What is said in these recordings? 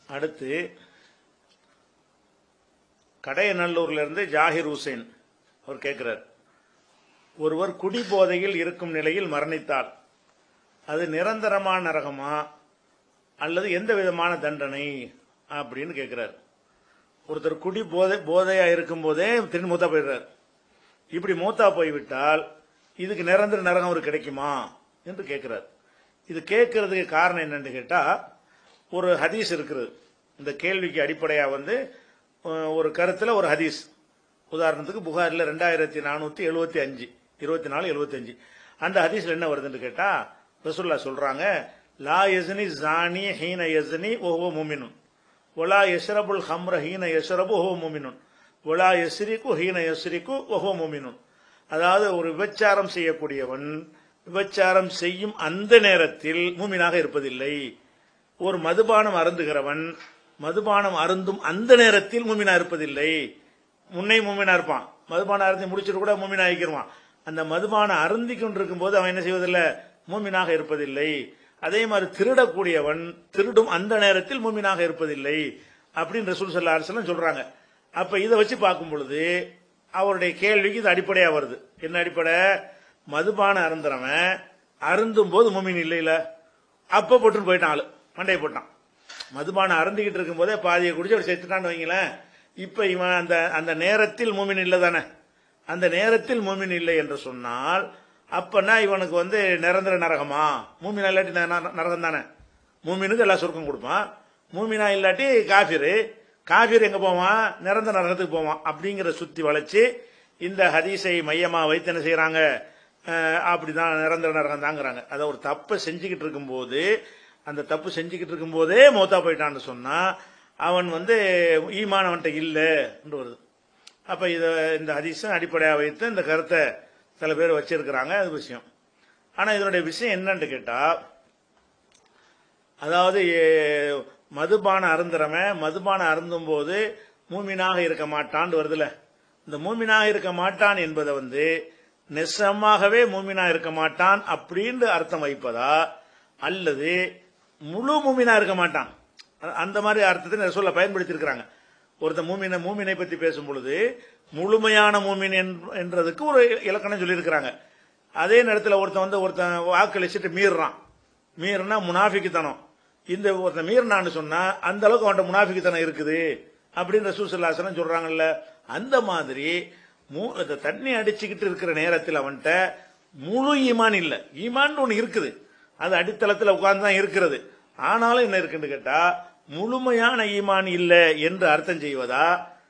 அடுத்து கடையநல்லூர்ல இருந்து ஜாகிர் ஹுசைன் அவர் கேட்கிறார் ஒருவர் குடி போதையில் இருக்கும் நிலையில் மரணித்தால் அது நிரந்தரமான நரகமா அல்லது எந்த விதமான தண்டனை அப்படின்னு கேட்கிறார் ஒருத்தர் குடி போதை போதையா இருக்கும் போதே திரும்பி மூத்தா போயிடுறார் இப்படி மூத்தா போய்விட்டால் இதுக்கு நிரந்தர நரகம் அவருக்கு கிடைக்குமா என்று கேட்கிறார் இது கேட்கறதுக்கு காரணம் என்னன்னு கேட்டா ஒரு ஹதீஸ் இருக்கிறது இந்த கேள்விக்கு அடிப்படையா வந்து அஹ், ஒரு கருத்துல ஒரு ஹதீஸ் உதாரணத்துக்கு புகாரில் ரெண்டாயிரத்தி நானூத்தி எழுபத்தி அஞ்சு இருபத்தி நாலு எழுபத்தி அஞ்சு அந்த ஹதீஸ்ல என்ன வருதுன்னு கேட்டா ரசூல்லா சொல்றாங்க லா யஸ்னி ஜானி ஹீன யஸ்னி ஓஹோ முமினுன் ஒலா யஷ்ரபுல் ஹம்ர ஹீன யஷ்ரபு ஓஹோ முமினுன் ஒலா யஸ்ரிக்கு ஹீன யஸ்ரிக்கு ஓஹோ முமினுன் அதாவது ஒரு விபச்சாரம் செய்யக்கூடியவன் விபச்சாரம் செய்யும் அந்த நேரத்தில் மூமினாக இருப்பதில்லை ஒரு மதுபானம் அருந்துகிறவன் மதுபானம் அருந்தும் அந்த நேரத்தில் மூமினா இருப்பதில்லை முன்னை மூமினா இருப்பான் மதுபானம் அருந்தி முடிச்சுட்டு கூட மூமினா ஆகிக்கிருவான் அந்த மதுபானம் அருந்தி கொண்டிருக்கும் போது அவன் என்ன செய்வதில்லை மூமினாக இருப்பதில்லை அதே மாதிரி திருடக்கூடியவன் திருடும் அந்த நேரத்தில் மூமினாக இருப்பதில்லை அப்படின்னு ரசூல் சல்லா அலிஸ்லாம் சொல்றாங்க அப்ப இதை வச்சு பார்க்கும் பொழுது அவருடைய கேள்விக்கு இது அடிப்படையா வருது என்ன அடிப்படை மதுபானம் அருந்துறவன் அருந்தும் போது மூமின் இல்லைல அப்ப போட்டுன்னு போயிட்டான் ஆளு மண்டையை போட்டான் மதுபானம் அருந்திக்கிட்டு இருக்கும் போதே பாதியை குடிச்சு அவர் செத்துட்டான்னு வைங்களேன் இப்ப இவன் அந்த அந்த நேரத்தில் மூமின் இல்லை தானே அந்த நேரத்தில் மூமின் இல்லை என்று சொன்னால் அப்பனா இவனுக்கு வந்து நிரந்தர நரகமா மூமினா இல்லாட்டி ந- நரகம் தானே மூமினுக்கு எல்லா சொர்க்கம் கொடுப்பான் மூமினா இல்லாட்டி காஃபிரு காஃபிர் எங்க போவான் நிரந்தர நரகத்துக்கு போவான் அப்படிங்கிற சுத்தி வளைச்சு இந்த ஹதீஸை மையமா வைத்து என்ன செய்யறாங்க அஹ், அப்படிதான் நிரந்தர நரகம் தாங்கிறாங்க அதை ஒரு தப்பை செஞ்சுக்கிட்டு இருக்கும்போது அந்த தப்பு செஞ்சுக்கிட்டு இருக்கும்போதே மௌத்தா போயிட்டான்னு சொன்னா அவன் வந்து ஈமான் அவன்கிட்ட இல்லைன்னு வருது அப்ப இத இந்த ஹதீஸை அடிப்படையாக வைத்து இந்த கருத்தை சில பேர் வச்சிருக்கிறாங்க அது விஷயம் ஆனா இதனுடைய விஷயம் என்னன்னு கேட்டா அதாவது ஏ, மதுபானம் அருந்துறவன் மதுபானம் அருந்தும் போது மூமினாக இருக்க மாட்டான்னு வருதுல இந்த மூமினாக இருக்க மாட்டான் என்பதை வந்து நெசமாகவே மூமினா இருக்க மாட்டான் அப்படின்னு அர்த்தம் வைப்பதா அல்லது முழு மூமினா இருக்க மாட்டான் அ- அந்த மாதிரி அர்த்தத்தை சொல்ல பயன்படுத்தி இருக்கிறாங்க ஒருத்த மூமினை மூமினை பத்தி பேசும் பொழுது முழுமையான மூமின் என்- என்றதுக்கு ஒரு இலக்கணம் சொல்லியிருக்கிறாங்க அதே நேரத்தில் ஒருத்தன் வந்து ஒருத்தன் வாக்களிச்சுட்டு மீறுறான் மீறினா முனாஃபிக்குத்தனம் இந்த ஒருத்தன் மீறினான்னு சொன்னா அந்த அளவுக்கு அவன்கிட்ட முனாஃபிக்குத்தனம் இருக்குது அப்படின்னு ரசூசல்லாசனம் சொல்றாங்கல்ல அந்த மாதிரி மூ- இந்த தண்ணி அடிச்சுக்கிட்டு இருக்கிற நேரத்தில் அவன்கிட்ட முழு ஈமான் இல்ல ஈமான் ஒன்று இருக்குது அது அடித்தளத்தில் உட்கார்ந்து தான் இருக்கிறது ஆனாலும் என்ன இருக்குன்னு கேட்டா முழுமையான ஈமான் இல்ல என்று அர்த்தம் செய்வதா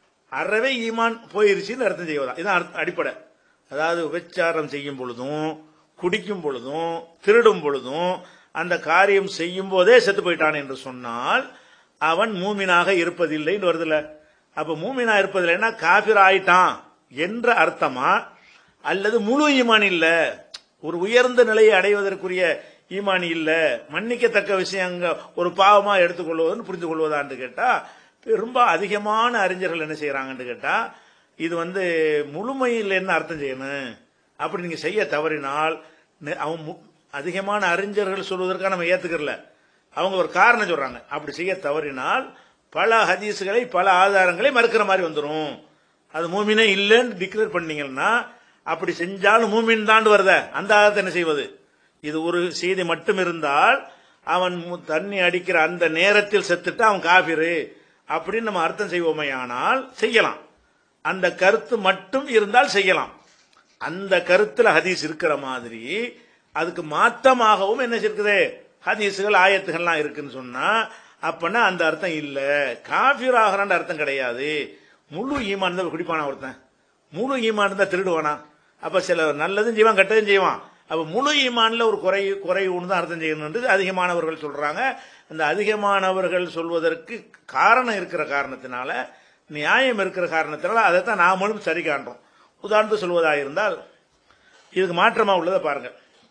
அறவே ஈமான் போயிருச்சுன்னு அர்த்தம் செய்வதா இதான் அர்த்த- அடிப்படை அதாவது விபச்சாரம் செய்யும் பொழுதும் குடிக்கும் பொழுதும் திருடும் பொழுதும் அந்த காரியம் செய்யும் போதே செத்து போயிட்டான் என்று சொன்னால் அவன் மூமினாக இருப்பதில்லைன்னு வருதுல அப்ப மூமினா இருப்பதில்லைன்னா காபிர் ஆயிட்டான் என்ற அர்த்தமா அல்லது முழு ஈமான் இல்ல ஒரு உயர்ந்த நிலையை அடைவதற்குரிய ஈமான் இல்ல மன்னிக்கத்தக்க விஷயங்க ஒரு பாவமா எடுத்துக்கொள்வதுன்னு புரிந்து கொள்வதான்னு கேட்டா ரொம்ப அதிகமான அறிஞர்கள் என்ன செய்யறாங்கன்னு கேட்டா இது வந்து முழுமையில் என்ன அர்த்தம் செய்யணும் அப்படி நீங்க செய்ய தவறினால் நெ- அவன் மு- அதிகமான அறிஞர்கள் சொல்வதற்காக நம்ம ஏத்துக்கிறல அவங்க ஒரு காரணம் சொல்றாங்க அப்படி செய்ய தவறினால் பல ஹதீஸ்களை பல ஆதாரங்களை மறுக்கிற மாதிரி வந்துரும் அது மூமினே இல்லைன்னு டிக்ளேர் பண்ணீங்கன்னா அப்படி செஞ்சாலும் மூமின் தாண்டு வருத அந்த ஆதாரத்தை என்ன செய்வது இது ஒரு செய்தி மட்டும் இருந்தால் அவன் மு- தண்ணி அடிக்கிற அந்த நேரத்தில் செத்துட்டு அவன் காபிரு அப்படின்னு நம்ம அர்த்தம் செய்வோமையானால் செய்யலாம் அந்த கருத்து மட்டும் இருந்தால் செய்யலாம் அந்த கருத்துல ஹதீஸ் இருக்கிற மாதிரி அதுக்கு மாத்தமாகவும் என்ன இருக்குது ஹதீஸுகள் ஆயத்துகள்லாம் இருக்குன்னு சொன்னா அப்பனா அந்த அர்த்தம் இல்ல காஃபிர் ஆகிறான்ற அர்த்தம் கிடையாது முழு ஈமான் தான் குடிப்பானா ஒருத்தன் முழு ஈமான் இருந்தா திருடுவானா அப்ப சில நல்லதும் செய்வான் கெட்டதும் செய்வான் அப்ப முழு ஈமான்ல ஒரு குறை குறை ஒன்று தான் அர்த்தம் செய்யணும் அதிகமானவர்கள் சொல்றாங்க அந்த அதிகமானவர்கள் சொல்வதற்கு காரணம் இருக்கிற காரணத்தினால நியாயம் இருக்கிற காரணத்தினால அதைத்தான் நாமளும் சரி காண்றோம் உதாரணத்துக்கு சொல்வதாக இருந்தால் இதுக்கு மாற்றமா உள்ளதை பாருங்க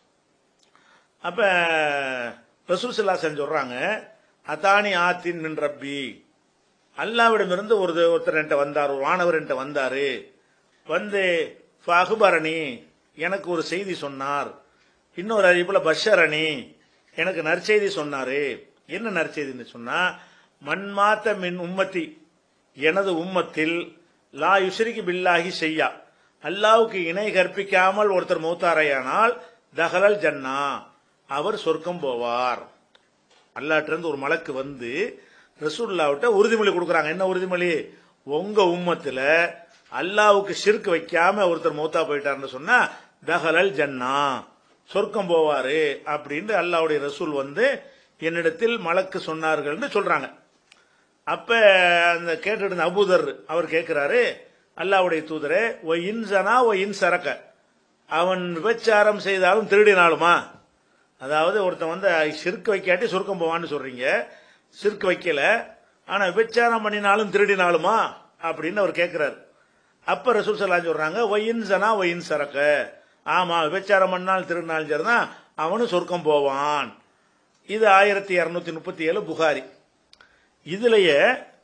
அப்ப ரசூல் சல்லாசன் சொல்றாங்க அத்தானி ஆத்தின் மின் ரப்பி அல்லாவிடமிருந்து ஒரு ஒருத்தர் என்கிட்ட வந்தார் ஒரு வானவர் என்கிட்ட வந்தாரு வந்து அகுபரணி எனக்கு ஒரு செய்தி சொன்னார் இன்னொரு அறிவிப்புல பஷரணி எனக்கு நற்செய்தி சொன்னாரு என்ன நற்செய்தின்னு சொன்னா மண்மாத்த மின் உம்மத்தி எனது உம்மத்தில் லா யுஸ்ரிக்கு பில்லாஹி செய்யா அல்லாவுக்கு இணை கற்பிக்காமல் ஒருத்தர் மூத்தாரையானால் தஹலல் ஜன்னா அவர் சொர்க்கம் போவார் அல்லாட்டிருந்து ஒரு மலக்கு வந்து ரசூல்லாவிட்ட உறுதிமொழி கொடுக்குறாங்க என்ன உறுதிமொழி உங்க உம்மத்துல அல்லாவுக்கு ஷிர்க் வைக்காம ஒருத்தர் மௌத்தா போயிட்டாருன்னு சொன்னா தஹலல் ஜன்னா சொர்க்கம் போவாரு அப்படின்னு அல்லாவுடைய ரசூல் வந்து என்னிடத்தில் மலக்கு சொன்னார்கள்னு சொல்றாங்க அப்ப அந்த கேட்டுட்டு இருந்த அபூதர் அவர் கேட்கிறாரு அல்லாவுடைய தூதரே ஒ இன்சனா ஒ இன் சரக்க அவன் விபச்சாரம் செய்தாலும் திருடினாலுமா அதாவது ஒருத்தன் வந்து சிறுக்கு வைக்காட்டி சுருக்கம் போவான்னு சொல்றீங்க சிறுக்கு வைக்கல ஆனா விபச்சாரம் பண்ணினாலும் திருடினாலுமா அப்படின்னு அவர் கேட்கிறாரு அப்ப ரசூல் சல்லா சொல்றாங்க ஒயின் சனா ஒயின் சரக்க ஆமா விபச்சாரம் பண்ணாலும் திருடினாலும் சரிதான் அவனும் சொர்க்கம் போவான் இது ஆயிரத்தி இருநூத்தி முப்பத்தி ஏழு புகாரி இதுலயே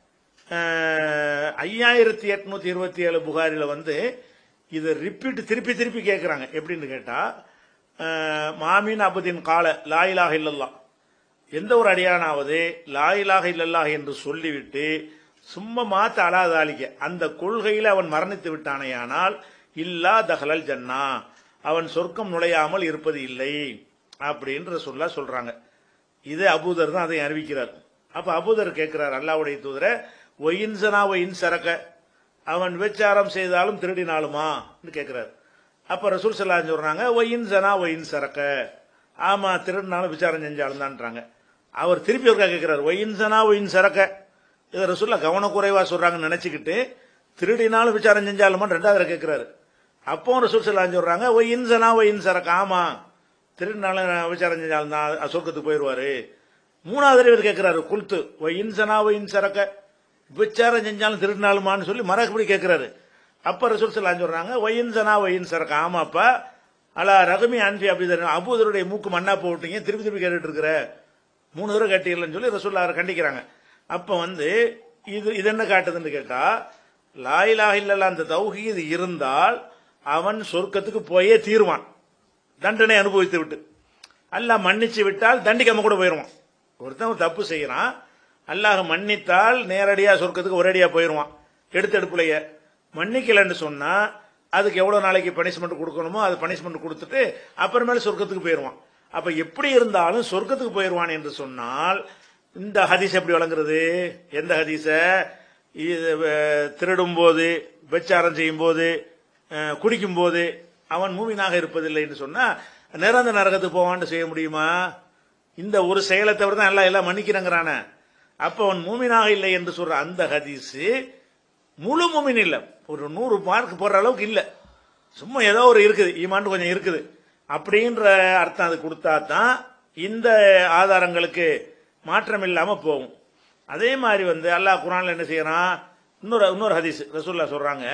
அஹ், ஐயாயிரத்தி எட்நூத்தி இருபத்தி ஏழு புகாரில வந்து இதை ரிப்பீட் திருப்பி திருப்பி கேட்குறாங்க எப்படின்னு கேட்டா அஹ், மாமின் அபுதின் கால லாயிலாக இல்லல்லா எந்த ஒரு அடியானாவது லாயிலாக இல்லல்லாஹ் என்று சொல்லிவிட்டு சும்மா மாத்த அலாதாலிக்க அந்த கொள்கையில அவன் மரணித்து விட்டானேயானால் இல்லா தஹலல் ஜன்னா அவன் சொர்க்கம் நுழையாமல் இருப்பது இல்லை அப்படின்ற சொல்ல சொல்றாங்க இது அபூதர் தான் அதை அறிவிக்கிறார் அப்ப அபூதர் கேட்கிறார் அல்லாவுடைய தூதர ஒயின்சனா ஒயின் சரக்க அவன் விபச்சாரம் செய்தாலும் திருடினாலுமா கேட்கிறார் அப்ப ரசூல் சல்லா சொல்றாங்க ஒயின்சனா ஒயின் சரக்க ஆமா திருடினாலும் விசாரம் செஞ்சாலும் தான்றாங்க அவர் திருப்பி ஒருக்கா கேட்கிறார் ஒயின்சனா ஒயின் சரக்க இதை ரசூல்லா கவனக்குறைவா சொல்றாங்கன்னு நினைச்சுக்கிட்டு திருடினாலும் விசாரம் செஞ்சாலுமா ரெண்டாவது கேட்கிறாரு அப்போ ரசூல் சல்லா சொல்றாங்க ஒயின்சனா ஒயின் சரக்க ஆமா திருநாள விசாரம் செஞ்சாலும் தான் சொர்க்கத்துக்கு போயிடுவாரு மூணாவது இவர் கேட்கிறாரு குல்த்து ஒ இன்சனா ஒ இன்சரக்க விசாரம் செஞ்சாலும் திருநாளுமான்னு சொல்லி மறக்கப்படி கேட்கிறாரு அப்ப ரசூல் சல்லா சொல்றாங்க ஒ இன்சனா ஒ இன்சரக்க ஆமாப்பா அலா ரகமி அன்பி அப்படி தரணும் அபூதருடைய மூக்கு மண்ணா போட்டீங்க திருப்பி திருப்பி கேட்டுட்டு இருக்கிற மூணு தடவை கட்டிடலன்னு சொல்லி ரசூல்லா அவரை கண்டிக்கிறாங்க அப்ப வந்து இது இது என்ன காட்டுதுன்னு கேட்டா லாயிலாக இல்லல்ல அந்த தௌஹீது இருந்தால் அவன் சொர்க்கத்துக்கு போயே தீருவான் தண்டனை அனுபவித்து விட்டு அல்லாஹ் மன்னிச்சு விட்டால் தண்டிக்காம கூட போயிடுவான் ஒருத்தன் ஒரு தப்பு செய்யறான் அல்லாஹ் மன்னித்தால் நேரடியா சொர்க்கத்துக்கு ஒரேடியா போயிடுவான் எடுத்த எடுப்புலையே மன்னிக்கலன்னு சொன்னா அதுக்கு எவ்வளவு நாளைக்கு பனிஷ்மெண்ட் கொடுக்கணுமோ அது பனிஷ்மெண்ட் கொடுத்துட்டு அப்புறமேல சொர்க்கத்துக்கு போயிடுவான் அப்ப எப்படி இருந்தாலும் சொர்க்கத்துக்கு போயிடுவான் என்று சொன்னால் இந்த ஹதீஸ் எப்படி வழங்குறது எந்த ஹதீஸ இது அஹ், திருடும் போது விபச்சாரம் செய்யும் போது அஹ், குடிக்கும் போது அவன் மூமினாக இருப்பதில்லை என்று சொன்னா நிரந்தர நரகத்துக்கு போவான்னு செய்ய முடியுமா இந்த ஒரு செயலை தவிர தான் எல்லாம் எல்லாம் மன்னிக்கிறங்கிறான அப்ப அவன் மூமினாக இல்லை என்று சொல்ற அந்த ஹதீஸ் முழு மூமின் இல்ல ஒரு நூறு மார்க் போடுற அளவுக்கு இல்ல சும்மா ஏதோ ஒரு இருக்குது ஈமான் கொஞ்சம் இருக்குது அப்படின்ற அர்த்தம் அது கொடுத்தா தான் இந்த ஆதாரங்களுக்கு மாற்றம் இல்லாம போகும் அதே மாதிரி வந்து அல்லாஹ் குரான்ல என்ன செய்யறான் இன்னொரு இன்னொரு ஹதீஸ் ரசூல்லா சொல்றாங்க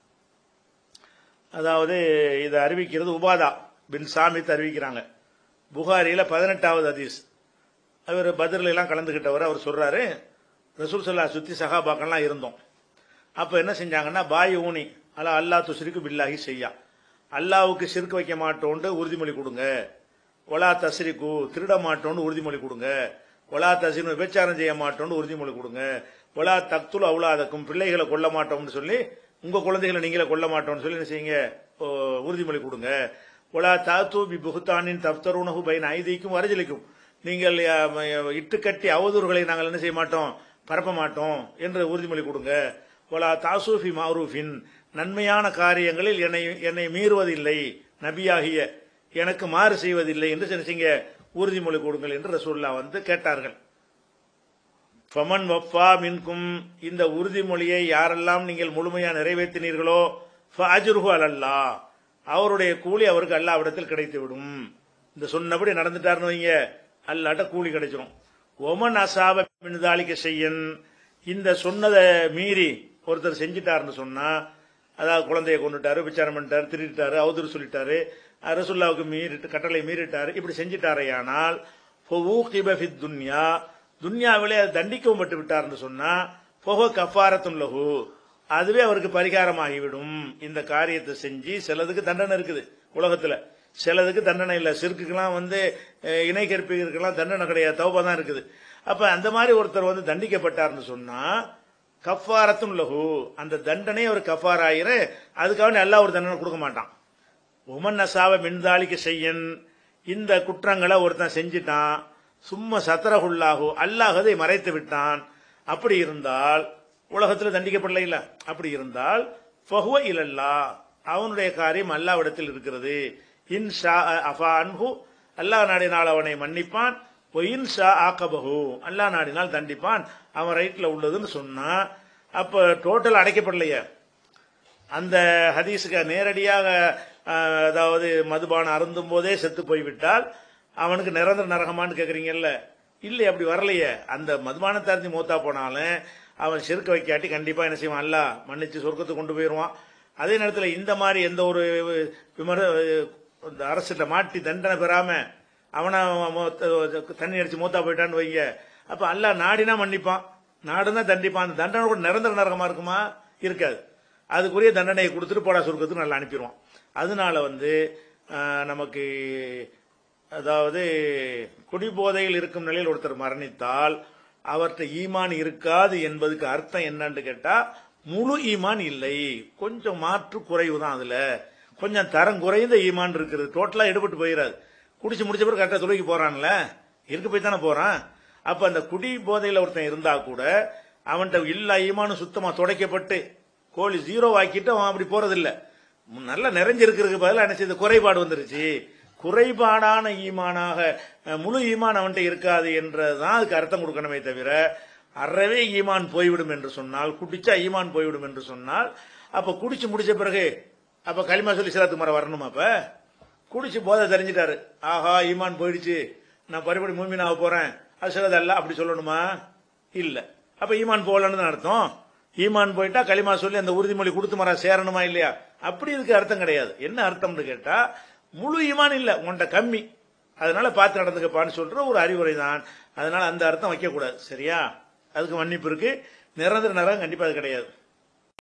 அதாவது இதை அறிவிக்கிறது உபாதா பின் சாமித் அறிவிக்கிறாங்க புகாரியில பதினெட்டாவது ஹதீஸ் அவர் பதிரில் எல்லாம் கலந்துகிட்டவர் அவர் சொல்றாரு ரசூல் சல்லா சுத்தி சகாபாக்கள்லாம் இருந்தோம் அப்ப என்ன செஞ்சாங்கன்னா பாய் ஊனி அல்லா அல்லா துஸ்ரிக்கு பில்லாஹி செய்யா அல்லாவுக்கு சிறுக்கு வைக்க மாட்டோன்ட்டு உறுதிமொழி கொடுங்க ஒலா தஸ்ரிக்கு திருட மாட்டோன்னு உறுதிமொழி கொடுங்க ஒலா தஸ்ரின் விபச்சாரம் செய்ய மாட்டோம்னு உறுதிமொழி கொடுங்க ஒலா தக்துல் அவுலாதக்கும் பிள்ளைகளை கொல்ல மாட்டோம்னு சொல்லி உங்க குழந்தைகளை நீங்களே கொல்ல மாட்டோம்னு சொல்லி என்ன செய்யுங்க ஓ, உறுதிமொழி கொடுங்க ஒலா தாத்து பி புகுத்தானின் தப்தருணகு பைன் ஐதீக்கும் வரஜலிக்கும் நீங்கள் அஹ், இட்டு கட்டி அவதூறுகளை நாங்கள் என்ன செய்ய மாட்டோம் பரப்ப மாட்டோம் என்று உறுதிமொழி கொடுங்க ஒலா தாசூஃபி மாரூஃபின் நன்மையான காரியங்களில் என்னை என்னை மீறுவதில்லை நபியாகிய எனக்கு மாறு செய்வதில்லை என்று செஞ்சீங்க உறுதிமொழி கொடுங்கள் என்று ரசூல்லா வந்து கேட்டார்கள் ஃபமன் வஃபா மின்கும் இந்த உறுதிமொழியை யாரெல்லாம் நீங்கள் முழுமையா நிறைவேற்றினீர்களோ ஃபஅஜ்ருஹு அலல்லா அவருடைய கூலி அவருக்கு அல்லாவிடத்தில் கிடைத்துவிடும் இந்த சொன்னபடி நடந்துட்டாருன்னு வைங்க அல்லாட்ட கூலி கிடைச்சிடும் ஒமன் அசாப மின்தாலிக்க செய்யன் இந்த சொன்னதை மீறி ஒருத்தர் செஞ்சிட்டாருன்னு சொன்னா அதாவது குழந்தைய கொண்டுட்டாரு விசாரம் பண்ணிட்டாரு திருடிட்டாரு அவதூறு சொல்லிட்டாரு ரசுல்லாவுக்கு மீறிட்டு கட்டளை மீறிட்டாரு இப்படி செஞ்சிட்டாரையானால் ஃபவூகிப ஃபித் துன்யா துன்யாவிலே அது தண்டிக்கவும் பட்டு விட்டார்னு சொன்னா பொஹ கஃபாரத்தும் லஹு அதுவே அவருக்கு பரிகாரமாகிவிடும் இந்த காரியத்தை செஞ்சு சிலதுக்கு தண்டனை இருக்குது உலகத்துல சிலதுக்கு தண்டனை இல்லை சிறுக்குக்கெல்லாம் வந்து அஹ், இணை கற்பிக்கிறதுக்கெல்லாம் தண்டனை கிடையாது தௌபா தான் இருக்குது அப்ப அந்த மாதிரி ஒருத்தர் வந்து தண்டிக்கப்பட்டார்னு சொன்னா கஃபாரத்தும் லகு அந்த தண்டனை ஒரு கஃபார் ஆயிரு அதுக்காக எல்லாம் ஒரு தண்டனை கொடுக்க மாட்டான் உமன் நசாவ மின்தாளிக்கு செய்யன் இந்த குற்றங்களை ஒருத்தன் செஞ்சிட்டான் சும்மா சத்தரகுல்லாகு அல்லாஹ் அதை மறைத்து விட்டான் அப்படி இருந்தால் உலகத்தில் தண்டிக்கப்படல இல்ல அப்படி இருந்தால் ஃபஹுவ இலல்லா அவனுடைய காரியம் அல்லாவிடத்தில் இருக்கிறது இன் ஷா அஃபா அன்ஹு அல்லாஹ் நாடினால் அவனை மன்னிப்பான் ஒயின் ஷா ஆக்கபஹு அல்லாஹ் நாடினால் தண்டிப்பான் அவன் ரைட்ல உள்ளதுன்னு சொன்னா அப்ப டோட்டல் அடைக்கப்படலையே அந்த ஹதீஸுக்கு நேரடியாக அஹ், அதாவது மதுபானம் அருந்தும் போதே செத்து போய்விட்டால் அவனுக்கு நிரந்தர நரகமான்னு கேக்குறீங்கல்ல இல்லை அப்படி வரலையே அந்த மதுபானத்தை அருந்தி மூத்தா போனாலும் அவன் செருக்க வைக்காட்டி கண்டிப்பா என்ன செய்வான் அல்ல மன்னிச்சு சொர்க்கத்துக்கு கொண்டு போயிடுவான் அதே நேரத்தில் இந்த மாதிரி எந்த ஒரு விமர இந்த அரசிட்ட மாட்டி தண்டனை பெறாம அவனை மொத்த- தண்ணி அடிச்சு மூத்தா போயிட்டான்னு வைங்க அப்ப அல்லாஹ் நாடினா மன்னிப்பான் நாடுனா தண்டிப்பான் அந்த தண்டனை கூட நிரந்தர நரகமா இருக்குமா இருக்காது அதுக்குரிய தண்டனையை கொடுத்துட்டு போடா சுருக்கத்துக்கு நல்லா அனுப்பிடுவான் அதனால வந்து ஆஹ், நமக்கு அதாவது குடிபோதையில் இருக்கும் நிலையில் ஒருத்தர் மரணித்தால் அவர்கிட்ட ஈமான் இருக்காது என்பதுக்கு அர்த்தம் என்னன்னு கேட்டா முழு ஈமான் இல்லை கொஞ்சம் மாற்று குறைவு தான் அதுல கொஞ்சம் தரம் குறைந்த ஈமான் இருக்குது டோட்டலா எடுபட்டு போயிடாது குடிச்சு முடிச்ச பிறகு கரெக்டா துளைக்கு போறான்ல இருக்க போய் தானே போறான் அப்ப அந்த குடி போதையில ஒருத்தன் இருந்தா கூட அவன்கிட்ட இல்லா ஈமானும் சுத்தமா துடைக்கப்பட்டு கோழி ஜீரோ ஆக்கிட்டு அவன் அப்படி போறதில்ல நல்லா நிறைஞ்சிருக்கிறதுக்கு பதிலா என்ன செய்யுது குறைபாடு வந்துருச்சு குறைபாடான ஈமானாக அஹ், முழு ஈமான் அவன்கிட்ட இருக்காது என்றதான் அதுக்கு அர்த்தம் கொடுக்கணுமே தவிர அறவே ஈமான் போய்விடும் என்று சொன்னால் குடிச்சா ஈமான் போய்விடும் என்று சொன்னால் அப்ப குடிச்சு முடிச்ச பிறகு அப்ப களிமா சொல்லி சிலத்துக்கு மரம் வரணுமா அப்ப குடிச்சு போதை தெரிஞ்சிட்டாரு ஆஹா ஈமான் போயிடுச்சு நான் பரிபடி மூமினாக போறேன் அசகது அல்ல அப்படி சொல்லணுமா இல்ல அப்ப ஈமான் போகலன்னு தான் அர்த்தம் ஈமான் போயிட்டா களிமா சொல்லி அந்த உறுதிமொழி கொடுத்து மர சேரணுமா இல்லையா அப்படி இதுக்கு அர்த்தம் கிடையாது என்ன அர்த்தம்னு கேட்டா முழு ஈமான் இல்ல உன்கிட்ட கம்மி அதனால பார்த்து நடந்துக்கப்பான்னு சொல்ற ஒரு அறிவுரை தான் அதனால அந்த அர்த்தம் வைக்க கூடாது சரியா அதுக்கு மன்னிப்பு இருக்கு நிரந்தர நரகம் கண்டிப்பா அது கிடையாது